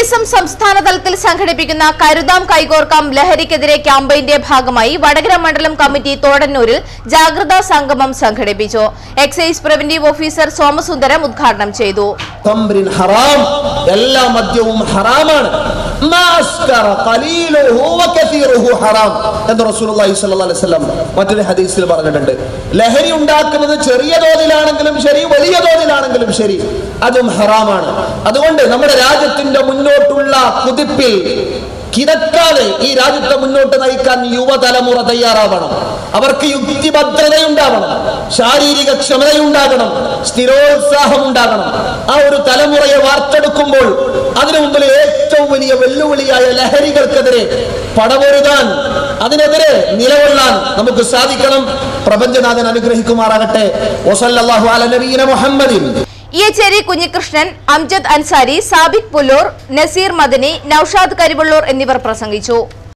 M സംസ്ഥാന തലത്തിൽ സംഘടിപ്പിക്കുന്ന കരുതാം കൈകോർക്കാം ലഹരിക്കെതിരെ ക്യാമ്പയിന്റെ ഭാഗമായി വടകര മണ്ഡലം കമ്മിറ്റി തോടന്നൂരിൽ ജാഗ്രതാ സംഗമം സംഘടിപ്പിച്ചു എക്സൈസ് പ്രിവന്റീവ് ഓഫീസർ സോമസുന്ദരം ഉദ്ഘാടനം ചെയ്തു തംബ്രിൻ ഹറാം എല്ലാ മദ്യവും ഹറാമാണ് മാ അസ്കറ ഖലീലുഹു വകസീറുഹു ഹറാം എന്ന് റസൂലുള്ളാഹി സ്വല്ലല്ലാഹു അലൈഹി വസല്ലം മറ്റൊരു ഹദീസിൽ പറഞ്ഞിട്ടുണ്ട് ലഹരി ഉണ്ടാക്കുന്നത് ചെറിയ തോതിലാണെങ്കിലും ശരി വലിയ തോതിലാണെങ്കിലും ശരി അതും ഹറാമാണ് അതുകൊണ്ട് നമ്മുടെ രാജ്യത്തിന്റെ മുന്നോട്ടുള്ള കുതിപ്പിൽ കിടക്കാതെ ഈ രാജ്യത്തെ മുന്നോട്ട് നയിക്കാൻ യുവതലമുറ തയ്യാറാവണം അവർക്ക് യുക്തിഭദ്രതയുണ്ടാവണം ശാരീരിക ക്ഷമതയുണ്ടാകണം സ്ഥിരോത്സാഹം ഉണ്ടാകണം ആ ഒരു തലമുറയെ വാർത്തെടുക്കുമ്പോൾ അതിനു മുമ്പിൽ ഏറ്റവും വലിയ വെല്ലുവിളിയായ ലഹരികൾക്കെതിരെ പടപൊരുതാൻ അതിനെതിരെ നിലകൊള്ളാൻ നമുക്ക് സാധിക്കണം പ്രപഞ്ചനാഥൻ അനുഗ്രഹിക്കുമാറാകട്ടെ വസല്ലല്ലാഹു അല നബീന മുഹമ്മദിൻ ഇയച്ചേരി കുഞ്ഞികൃഷ്ണൻ അംജദ് അൻസാരി സാബിക് പുല്ലൂർ നസീർ മദനി നൌഷാദ് കരിവള്ളൂർ എന്നിവർ പ്രസംഗിച്ചു